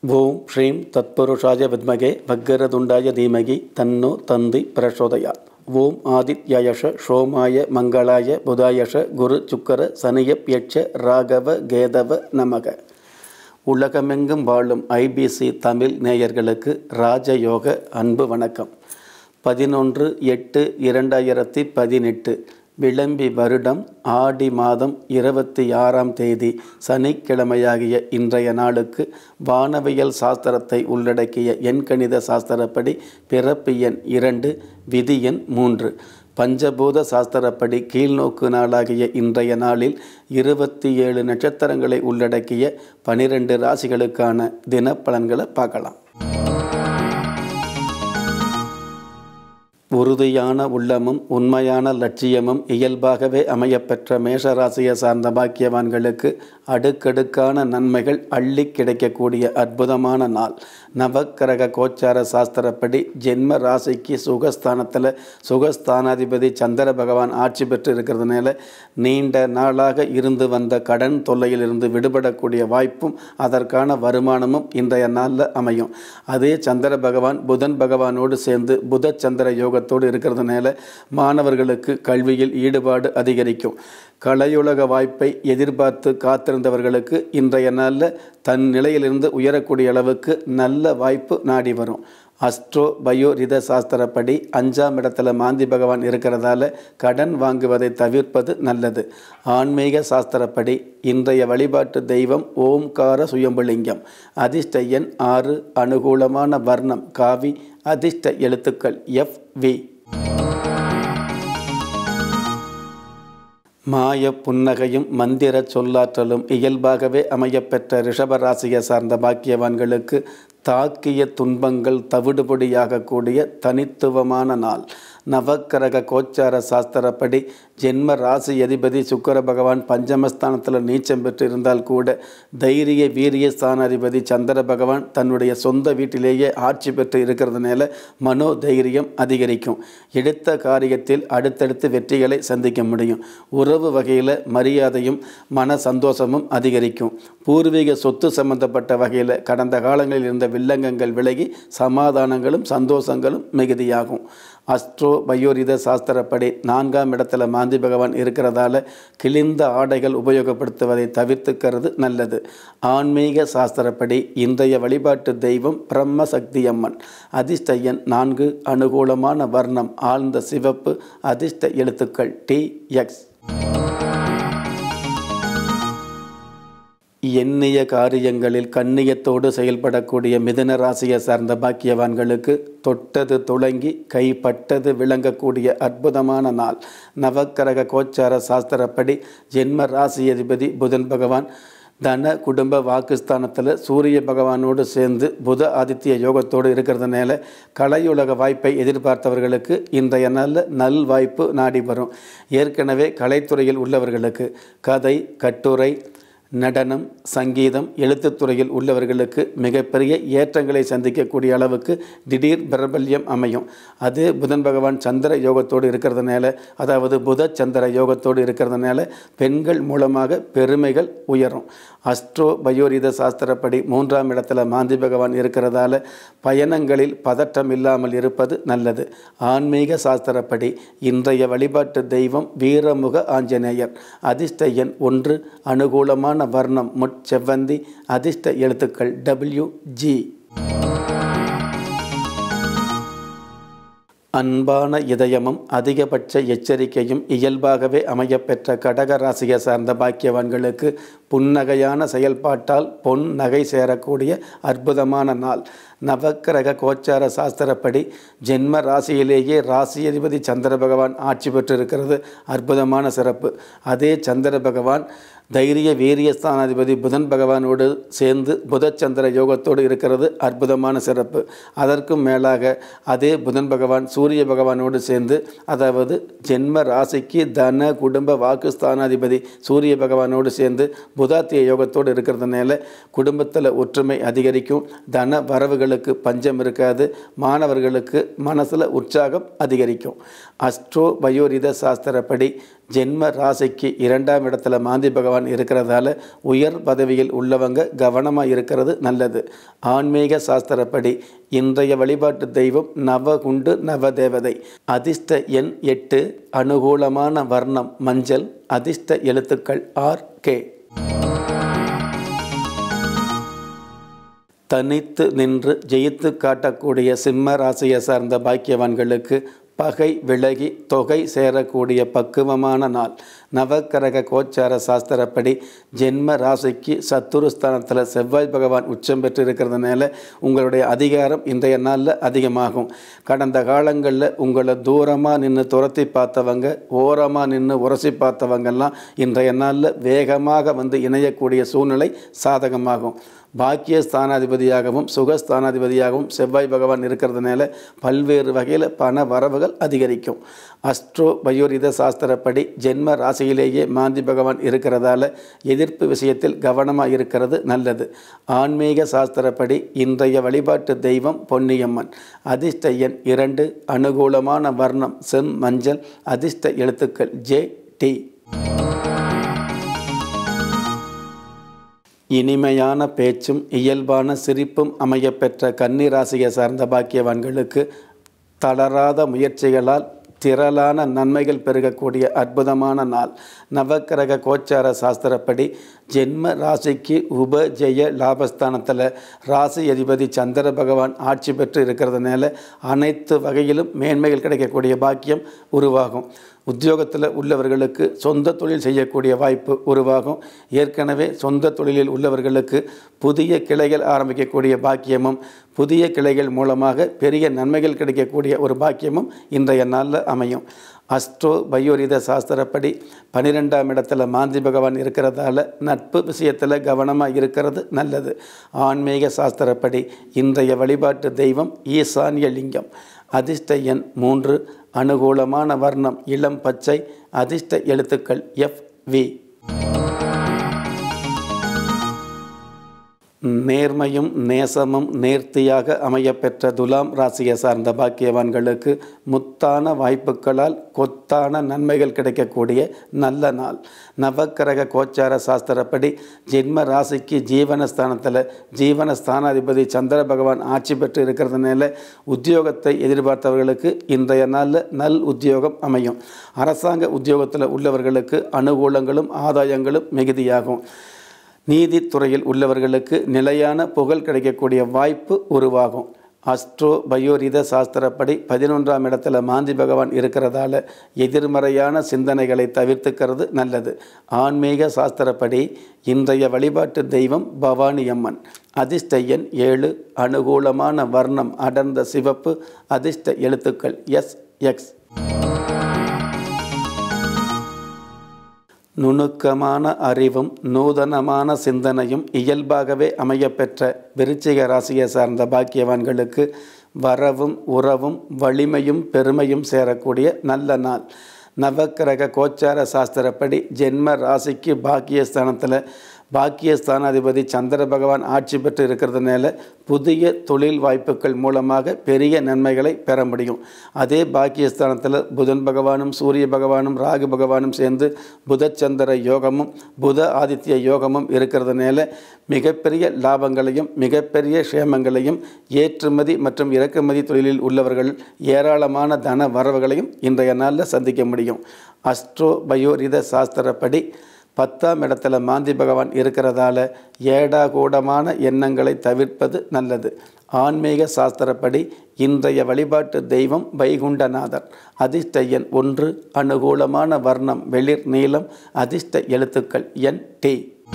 ஓம் ஸ்ரீம் தத்புருஷாய வித்மகே வக்கரதுண்டாய தீமகி தன்னோ தந்தி பிரசோதயாத் ஓம் ஆதித்யயஷ சோமாய மங்களாய புதாயஷ குரு சுக்கர சனியப்யட்ச ராகவ கேதவ நமக உலகமெங்கும் வாழும் ஐபிசி தமிழ் நேயர்களுக்கு ராஜயோக அன்பு வணக்கம் பதினொன்று எட்டு இரண்டாயிரத்தி பதினெட்டு விளம்பி வருடம் ஆடி மாதம் இருபத்தி ஆறாம் தேதி சனிக்கிழமையாகிய இன்றைய நாளுக்கு வானவியல் சாஸ்திரத்தை உள்ளடக்கிய எண்கணித சாஸ்திரப்படி பிறப்பு எண் இரண்டு விதி எண் மூன்று பஞ்சபூத சாஸ்திரப்படி கீழ்நோக்கு நாளாகிய இன்றைய நாளில் இருபத்தி ஏழு நட்சத்திரங்களை உள்ளடக்கிய பனிரெண்டு ராசிகளுக்கான தினப்பலன்களை பார்க்கலாம் உறுதியான உள்ளமும் உண்மையான லட்சியமும் இயல்பாகவே அமையப்பெற்ற மேஷராசியை சார்ந்த பாக்கியவான்களுக்கு அடுக்கடுக்கான நன்மைகள் அள்ளி கிடைக்கக்கூடிய அற்புதமான நாள் நவக்கிரக கோச்சார சாஸ்திரப்படி ஜென்ம ராசிக்கு சுகஸ்தானத்தில் சுகஸ்தானாதிபதி சந்திர பகவான் ஆட்சி பெற்று இருக்கிறதுனால நீண்ட நாளாக இருந்து வந்த கடன் தொல்லையிலிருந்து விடுபடக்கூடிய வாய்ப்பும் அதற்கான வருமானமும் இன்றைய நாளில் அமையும் அதே சந்திர பகவான் புதன் பகவானோடு சேர்ந்து புத சந்திர யோகத்தோடு இருக்கிறதுனால மாணவர்களுக்கு கல்வியில் ஈடுபாடு அதிகரிக்கும் கலையுலக வாய்ப்பை எதிர்பார்த்து காத்திருந்தவர்களுக்கு இன்றைய நாளில் தன் நிலையிலிருந்து உயரக்கூடிய அளவுக்கு நல்ல வாய்ப்பு நாடி வரும் அஸ்ட்ரோ பயோ ரித சாஸ்திரப்படி அஞ்சாம் இடத்துல மாந்தி பகவான் இருக்கிறதால கடன் வாங்குவதை தவிர்ப்பது நல்லது ஆன்மீக சாஸ்திரப்படி இன்றைய வழிபாட்டு தெய்வம் ஓம்கார சுயம்புலிங்கம் அதிர்ஷ்ட எண் ஆறு அனுகூலமான வர்ணம் காவி அதிர்ஷ்ட எழுத்துக்கள் எஃப் வி மாய புன்னகையும் மந்திர சொல்லாற்றலும் இயல்பாகவே அமையப்பெற்ற ரிஷபராசியை சார்ந்த பாக்கியவான்களுக்கு தாக்கிய துன்பங்கள் தவிடுபொடியாகக்கூடிய தனித்துவமான நாள் நவக்கிரக கோச்சார சாஸ்திரப்படி ஜென்ம ராசி அதிபதி சுக்கர பகவான் பஞ்சமஸ்தானத்தில் நீச்சம் பெற்று இருந்தால் கூட தைரிய வீரிய ஸ்தானாதிபதி சந்திர பகவான் தன்னுடைய சொந்த வீட்டிலேயே ஆட்சி பெற்று இருக்கிறதுனால மனோ தைரியம் அதிகரிக்கும் எடுத்த காரியத்தில் அடுத்தடுத்து வெற்றிகளை சந்திக்க முடியும் உறவு வகையில் மரியாதையும் மன சந்தோஷமும் அதிகரிக்கும் பூர்வீக சொத்து சம்பந்தப்பட்ட வகையில் கடந்த காலங்களில் இருந்த வில்லங்கங்கள் விலகி சமாதானங்களும் சந்தோஷங்களும் மிகுதியாகும் அஸ்ட்ரோ பயோரித சாஸ்திரப்படி நான்காம் இடத்துல மாந்தி பகவான் இருக்கிறதால கிழிந்த ஆடைகள் உபயோகப்படுத்துவதை தவிர்த்துக்கிறது நல்லது ஆன்மீக சாஸ்திரப்படி இன்றைய வழிபாட்டு தெய்வம் பிரம்ம சக்தி அம்மன் அதிர்ஷ்ட எண் நான்கு அனுகூலமான வர்ணம் ஆழ்ந்த சிவப்பு அதிர்ஷ்ட எழுத்துக்கள் டி எக்ஸ் எண்ணிய காரியங்களில் கண்ணியத்தோடு செயல்படக்கூடிய மிதுன ராசியை சார்ந்த பாக்கியவான்களுக்கு தொட்டது துளங்கி கைப்பட்டது விளங்கக்கூடிய அற்புதமான நாள் நவக்கிரக கோச்சார சாஸ்திரப்படி ஜென்ம ராசி அதிபதி புதன் பகவான் தன குடும்ப வாக்குஸ்தானத்தில் சூரிய பகவானோடு சேர்ந்து புத ஆதித்ய யோகத்தோடு இருக்கிறதுனால கலையுலக வாய்ப்பை எதிர்பார்த்தவர்களுக்கு இன்றைய நாளில் நல் வாய்ப்பு நாடி வரும் ஏற்கனவே கலைத்துறையில் உள்ளவர்களுக்கு கதை கட்டுரை நடனம் சங்கீதம் எழுத்துத்துறையில் உள்ளவர்களுக்கு மிகப்பெரிய ஏற்றங்களை சந்திக்கக்கூடிய அளவுக்கு திடீர் பிரபல்யம் அமையும் அது புதன் பகவான் சந்திர யோகத்தோடு இருக்கிறதுனால அதாவது புத சந்திர யோகத்தோடு இருக்கிறதுனால பெண்கள் மூலமாக பெருமைகள் உயரும் அஸ்ட்ரோ பயோரித சாஸ்திரப்படி மூன்றாம் இடத்துல மாந்தி பகவான் இருக்கிறதால பயணங்களில் பதற்றம் இல்லாமல் இருப்பது நல்லது ஆன்மீக சாஸ்திரப்படி இன்றைய வழிபாட்டு தெய்வம் வீரமுக ஆஞ்சநேயர் அதிர்ஷ்ட எண் ஒன்று அனுகூலமான வர்ணம் முட்செவ்வந்தி அதிர்ஷ்ட எழுத்துக்கள் டபிள்யூ ஜி அன்பான இதயமும் அதிகபட்ச எச்சரிக்கையும் இயல்பாகவே அமையப்பெற்ற கடக ராசியை சார்ந்த பாக்கியவான்களுக்கு புன்னகையான செயல்பாட்டால் பொன் நகை சேரக்கூடிய அற்புதமான நாள் நவக்கிரக கோச்சார சாஸ்திரப்படி ஜென்ம ராசியிலேயே ராசி அதிபதி சந்திர பகவான் ஆட்சி பெற்றிருக்கிறது அற்புதமான சிறப்பு அதே சந்திர பகவான் தைரிய வீரியஸ்தானாதிபதி புதன் பகவானோடு சேர்ந்து புதச்சந்திர யோகத்தோடு இருக்கிறது அற்புதமான சிறப்பு அதற்கும் மேலாக அதே புதன் பகவான் சூரிய பகவானோடு சேர்ந்து அதாவது ஜென்ம ராசிக்கு தன குடும்ப வாக்குஸ்தானாதிபதி சூரிய பகவானோடு சேர்ந்து புதாத்திய யோகத்தோடு இருக்கிறதுனால குடும்பத்தில் ஒற்றுமை அதிகரிக்கும் தன வரவுகள் செல்வங்களுக்கு பஞ்சம் இருக்காது மாணவர்களுக்கு மனசில் உற்சாகம் அதிகரிக்கும் அஸ்ட்ரோ பயோரித சாஸ்திரப்படி ஜென்ம ராசிக்கு இரண்டாம் இடத்துல மாந்தி பகவான் இருக்கிறதால உயர் பதவியில் உள்ளவங்க கவனமாக இருக்கிறது நல்லது ஆன்மீக சாஸ்திரப்படி இன்றைய வழிபாட்டு தெய்வம் நவகுண்டு நவதேவதை அதிர்ஷ்ட எண் எட்டு அனுகூலமான வர்ணம் மஞ்சள் அதிர்ஷ்ட எழுத்துக்கள் ஆர் கே தனித்து நின்று ஜெயித்து காட்டக்கூடிய சிம்ம ராசியை சார்ந்த பாக்கியவான்களுக்கு பகை விலகி தொகை சேரக்கூடிய பக்குவமான நாள் நவக்கிரக கோச்சார சாஸ்திரப்படி ஜென்ம ராசிக்கு சத்துருஸ்தானத்தில் செவ்வாய் பகவான் உச்சம் பெற்று இருக்கிறதுனால உங்களுடைய அதிகாரம் இன்றைய நாளில் அதிகமாகும் கடந்த காலங்களில் உங்களை தூரமாக நின்று துரத்தி பார்த்தவங்க ஓரமாக நின்று உரசி பார்த்தவங்கெல்லாம் இன்றைய நாளில் வேகமாக வந்து இணையக்கூடிய சூழ்நிலை சாதகமாகும் பாக்கிய ஸ்தானாதிபதியாகவும் சுகஸ்தானாதிபதியாகவும் செவ்வாய் பகவான் இருக்கிறதுனால பல்வேறு வகையில் பண வரவுகள் அதிகரிக்கும் அஸ்ட்ரோ பயோரித சாஸ்திரப்படி ஜென்ம ராசியிலேயே மாந்தி பகவான் இருக்கிறதால எதிர்ப்பு விஷயத்தில் கவனமாக இருக்கிறது நல்லது ஆன்மீக சாஸ்திரப்படி இன்றைய வழிபாட்டு தெய்வம் பொன்னியம்மன் அதிர்ஷ்ட எண் இரண்டு அனுகூலமான வர்ணம் செம் மஞ்சள் அதிர்ஷ்ட எழுத்துக்கள் ஜே டி இனிமையான பேச்சும் இயல்பான சிரிப்பும் அமையப்பெற்ற கன்னி ராசியை சார்ந்த பாக்கியவான்களுக்கு தளராத முயற்சிகளால் திரளான நன்மைகள் பெருகக்கூடிய அற்புதமான நாள் நவக்கிரக கோச்சார சாஸ்திரப்படி ஜென்ம ராசிக்கு உபஜெய லாபஸ்தானத்தில் ராசி அதிபதி சந்திர பகவான் ஆட்சி பெற்று இருக்கிறதுனால அனைத்து வகையிலும் மேன்மைகள் கிடைக்கக்கூடிய பாக்கியம் உருவாகும் உத்தியோகத்தில் உள்ளவர்களுக்கு சொந்த தொழில் செய்யக்கூடிய வாய்ப்பு உருவாகும் ஏற்கனவே சொந்த தொழிலில் உள்ளவர்களுக்கு புதிய கிளைகள் ஆரம்பிக்கக்கூடிய பாக்கியமும் புதிய கிளைகள் மூலமாக பெரிய நன்மைகள் கிடைக்கக்கூடிய ஒரு பாக்கியமும் இன்றைய நாளில் அமையும் அஸ்ட்ரோ பயோரித சாஸ்திரப்படி பன்னிரெண்டாம் இடத்துல மாந்தி பகவான் இருக்கிறதால நட்பு விஷயத்தில் கவனமாக இருக்கிறது நல்லது ஆன்மீக சாஸ்திரப்படி இன்றைய வழிபாட்டு தெய்வம் ஈசான்ய லிங்கம் அதிர்ஷ்ட எண் மூன்று அனுகூலமான வர்ணம் இளம் பச்சை அதிர்ஷ்ட எழுத்துக்கள் எஃப் வி நேர்மையும் நேசமும் நேர்த்தியாக அமையப்பெற்ற துலாம் ராசியை சார்ந்த பாக்கியவான்களுக்கு முத்தான வாய்ப்புகளால் கொத்தான நன்மைகள் கிடைக்கக்கூடிய நல்ல நாள் நவக்கிரக கோச்சார சாஸ்திரப்படி ஜென்ம ராசிக்கு ஜீவனஸ்தானத்தில் ஜீவனஸ்தானாதிபதி சந்திர பகவான் ஆட்சி பெற்று இருக்கிறதுனால உத்தியோகத்தை எதிர்பார்த்தவர்களுக்கு இன்றைய நாளில் நல் உத்தியோகம் அமையும் அரசாங்க உத்தியோகத்தில் உள்ளவர்களுக்கு அனுகூலங்களும் ஆதாயங்களும் மிகுதியாகும் நீதித்துறையில் உள்ளவர்களுக்கு நிலையான புகழ் கிடைக்கக்கூடிய வாய்ப்பு உருவாகும் அஸ்ட்ரோ பயோரித சாஸ்திரப்படி பதினொன்றாம் இடத்துல மாந்தி பகவான் இருக்கிறதால எதிர்மறையான சிந்தனைகளை தவிர்த்துக்கிறது நல்லது ஆன்மீக சாஸ்திரப்படி இன்றைய வழிபாட்டு தெய்வம் பவானி அம்மன் அதிர்ஷ்ட எண் ஏழு அனுகூலமான வர்ணம் அடர்ந்த சிவப்பு அதிர்ஷ்ட எழுத்துக்கள் எஸ் எக்ஸ் நுணுக்கமான அறிவும் நூதனமான சிந்தனையும் இயல்பாகவே அமையப்பெற்ற விருச்சிக ராசியை சார்ந்த பாக்கியவான்களுக்கு வரவும் உறவும் வலிமையும் பெருமையும் சேரக்கூடிய நல்ல நாள் நவக்கிரக கோச்சார சாஸ்திரப்படி ஜென்ம ராசிக்கு பாக்கியஸ்தானத்தில் பாக்கியஸ்தானாதிபதி சந்திர பகவான் ஆட்சி பெற்று இருக்கிறதுனால புதிய தொழில் வாய்ப்புகள் மூலமாக பெரிய நன்மைகளை பெற முடியும் அதே பாக்கியஸ்தானத்தில் புதன் பகவானும் சூரிய பகவானும் ராகு பகவானும் சேர்ந்து புதச்சந்திர யோகமும் புத ஆதித்ய யோகமும் இருக்கிறதுனால மிகப்பெரிய லாபங்களையும் மிகப்பெரிய க்ஷேமங்களையும் ஏற்றுமதி மற்றும் இறக்குமதி தொழிலில் உள்ளவர்கள் ஏராளமான தன வரவுகளையும் இன்றைய நாளில் சந்திக்க முடியும் அஸ்ட்ரோ பயோரித சாஸ்திரப்படி பத்தாம் இடத்துல மாந்தி பகவான் இருக்கிறதால ஏடாகூடமான எண்ணங்களை தவிர்ப்பது நல்லது ஆன்மீக சாஸ்திரப்படி இன்றைய வழிபாட்டு தெய்வம் வைகுண்டநாதர் அதிர்ஷ்ட எண் ஒன்று அனுகூலமான வர்ணம் வெளிர் நீளம் அதிர்ஷ்ட எழுத்துக்கள் என் டி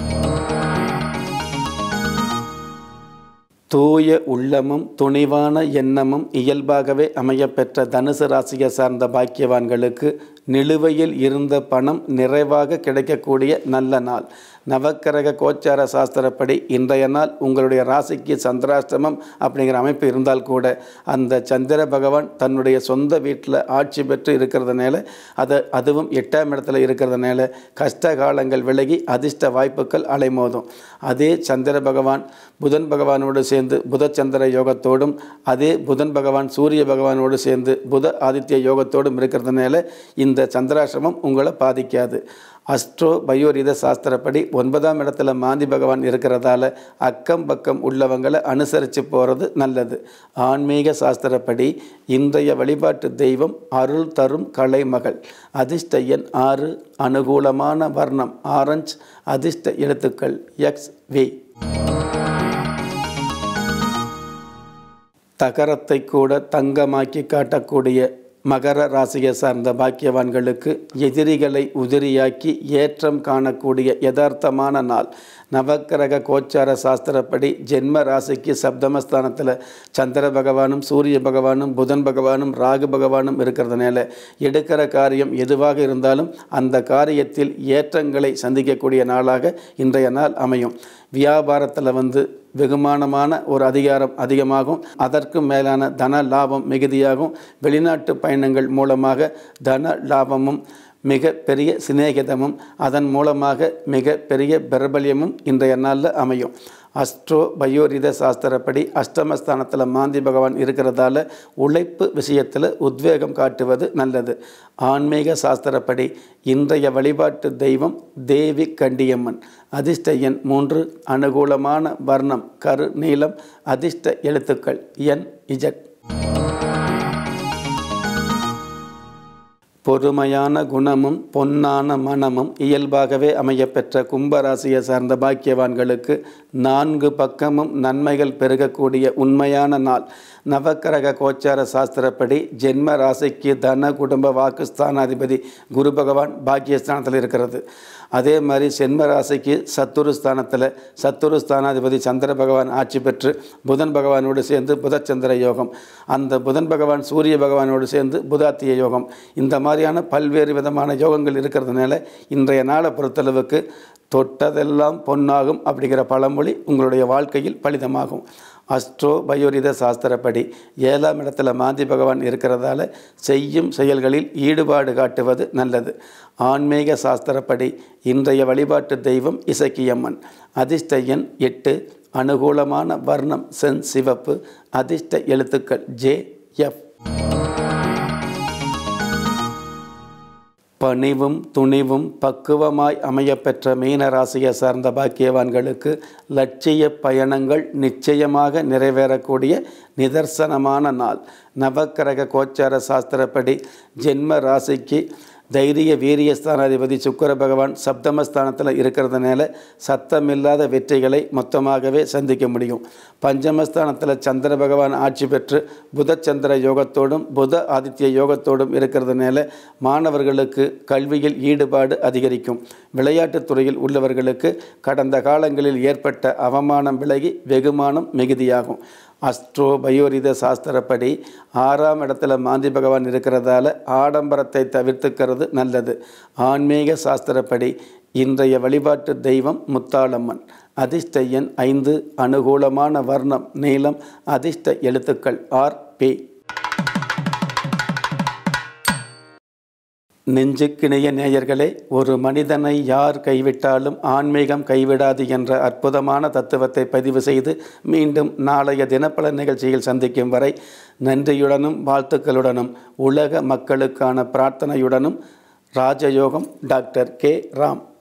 தூய உள்ளமும் துணிவான எண்ணமும் இயல்பாகவே அமையப்பெற்ற தனுசு ராசியை சார்ந்த பாக்கியவான்களுக்கு நிலுவையில் இருந்த பணம் நிறைவாக கிடைக்கக்கூடிய நல்ல நாள் நவக்கிரக கோச்சார சாஸ்திரப்படி இன்றைய நாள் உங்களுடைய ராசிக்கு சந்திராஷ்டமம் அப்படிங்கிற அமைப்பு இருந்தால் கூட அந்த சந்திர பகவான் தன்னுடைய சொந்த வீட்டில் ஆட்சி பெற்று இருக்கிறதுனால அதை அதுவும் எட்டாம் இடத்துல இருக்கிறதுனால கஷ்ட காலங்கள் விலகி அதிர்ஷ்ட வாய்ப்புகள் அலைமோதும் அதே சந்திர பகவான் புதன் பகவானோடு சேர்ந்து புதச்சந்திர யோகத்தோடும் அதே புதன் பகவான் சூரிய பகவானோடு சேர்ந்து புத ஆதித்ய யோகத்தோடும் இருக்கிறதுனால இந்த சந்திராசிரமம் உங்களை பாதிக்காது அஸ்ட்ரோ பயோரித சாஸ்திரப்படி ஒன்பதாம் இடத்துல மாந்தி பகவான் இருக்கிறதால அக்கம் பக்கம் உள்ளவங்களை அனுசரித்து போகிறது நல்லது ஆன்மீக சாஸ்திரப்படி இன்றைய வழிபாட்டு தெய்வம் அருள் தரும் கலைமகள் அதிர்ஷ்ட எண் ஆறு அனுகூலமான வர்ணம் ஆரஞ்சு அதிர்ஷ்ட எழுத்துக்கள் எக்ஸ் வி தகரத்தை கூட தங்கமாக்கி காட்டக்கூடிய மகர ராசியை சார்ந்த பாக்கியவான்களுக்கு எதிரிகளை உதிரியாக்கி ஏற்றம் காணக்கூடிய யதார்த்தமான நாள் நவக்கிரக கோச்சார சாஸ்திரப்படி ஜென்ம ராசிக்கு சப்தமஸ்தானத்தில் சந்திர பகவானும் சூரிய பகவானும் புதன் பகவானும் ராகு பகவானும் இருக்கிறதுனால எடுக்கிற காரியம் எதுவாக இருந்தாலும் அந்த காரியத்தில் ஏற்றங்களை சந்திக்கக்கூடிய நாளாக இன்றைய நாள் அமையும் வியாபாரத்தில் வந்து வெகுமானமான ஒரு அதிகாரம் அதிகமாகும் அதற்கும் மேலான தன லாபம் மிகுதியாகும் வெளிநாட்டு பயணங்கள் மூலமாக தன லாபமும் மிக பெரிய சிநேகிதமும் அதன் மூலமாக மிக பெரிய பிரபல்யமும் இன்றைய நாளில் அமையும் அஸ்ட்ரோ பயோரித சாஸ்திரப்படி அஷ்டமஸ்தானத்தில் மாந்தி பகவான் இருக்கிறதால உழைப்பு விஷயத்தில் உத்வேகம் காட்டுவது நல்லது ஆன்மீக சாஸ்திரப்படி இன்றைய வழிபாட்டு தெய்வம் தேவி கண்டியம்மன் அதிர்ஷ்ட எண் மூன்று அனுகூலமான வர்ணம் கரு நீளம் அதிர்ஷ்ட எழுத்துக்கள் என் இஜட் பொறுமையான குணமும் பொன்னான மனமும் இயல்பாகவே அமையப்பெற்ற கும்பராசியை சார்ந்த பாக்கியவான்களுக்கு நான்கு பக்கமும் நன்மைகள் பெருகக்கூடிய உண்மையான நாள் நவக்கிரக கோச்சார சாஸ்திரப்படி ஜென்ம ராசிக்கு தன குடும்ப வாக்குஸ்தானாதிபதி குரு பகவான் பாக்கியஸ்தானத்தில் இருக்கிறது அதே மாதிரி ஜென்ம ராசிக்கு சத்துரு ஸ்தானத்தில் சத்துரு ஸ்தானாதிபதி சந்திர பகவான் ஆட்சி பெற்று புதன் பகவானோடு சேர்ந்து புதச்சந்திர யோகம் அந்த புதன் பகவான் சூரிய பகவானோடு சேர்ந்து புதாத்திய யோகம் இந்த மாதிரியான பல்வேறு விதமான யோகங்கள் இருக்கிறதுனால இன்றைய நாளை பொறுத்தளவுக்கு தொட்டதெல்லாம் பொன்னாகும் அப்படிங்கிற பழமொழி உங்களுடைய வாழ்க்கையில் பலிதமாகும் அஸ்ட்ரோ பயோரித சாஸ்திரப்படி ஏழாம் இடத்துல மாந்தி பகவான் இருக்கிறதால செய்யும் செயல்களில் ஈடுபாடு காட்டுவது நல்லது ஆன்மீக சாஸ்திரப்படி இன்றைய வழிபாட்டு தெய்வம் இசக்கியம்மன் அதிர்ஷ்ட எண் எட்டு அனுகூலமான வர்ணம் சென் சிவப்பு அதிர்ஷ்ட எழுத்துக்கள் ஜே எஃப் பணிவும் துணிவும் பக்குவமாய் அமையப்பெற்ற மீன ராசியை சார்ந்த பாக்கியவான்களுக்கு லட்சிய பயணங்கள் நிச்சயமாக நிறைவேறக்கூடிய நிதர்சனமான நாள் நவக்கிரக கோச்சார சாஸ்திரப்படி ஜென்ம ராசிக்கு தைரிய வீரிய ஸ்தானாதிபதி சுக்கர பகவான் சப்தமஸ்தானத்தில் இருக்கிறதுனால சத்தமில்லாத வெற்றிகளை மொத்தமாகவே சந்திக்க முடியும் பஞ்சமஸ்தானத்தில் சந்திர பகவான் ஆட்சி பெற்று புதச்சந்திர யோகத்தோடும் புத ஆதித்ய யோகத்தோடும் இருக்கிறதுனால மாணவர்களுக்கு கல்வியில் ஈடுபாடு அதிகரிக்கும் விளையாட்டுத் துறையில் உள்ளவர்களுக்கு கடந்த காலங்களில் ஏற்பட்ட அவமானம் விலகி வெகுமானம் மிகுதியாகும் அஸ்ட்ரோ பயோரித சாஸ்திரப்படி ஆறாம் இடத்துல மாந்தி பகவான் இருக்கிறதால ஆடம்பரத்தை தவிர்த்துக்கிறது நல்லது ஆன்மீக சாஸ்திரப்படி இன்றைய வழிபாட்டு தெய்வம் முத்தாளம்மன் அதிர்ஷ்ட எண் ஐந்து அனுகூலமான வர்ணம் நீளம் அதிர்ஷ்ட எழுத்துக்கள் ஆர் பி நெஞ்சுக்கிணைய நேயர்களே ஒரு மனிதனை யார் கைவிட்டாலும் ஆன்மீகம் கைவிடாது என்ற அற்புதமான தத்துவத்தை பதிவு செய்து மீண்டும் நாளைய தினப்பல நிகழ்ச்சியில் சந்திக்கும் வரை நன்றியுடனும் வாழ்த்துக்களுடனும் உலக மக்களுக்கான பிரார்த்தனையுடனும் ராஜயோகம் டாக்டர் கே ராம்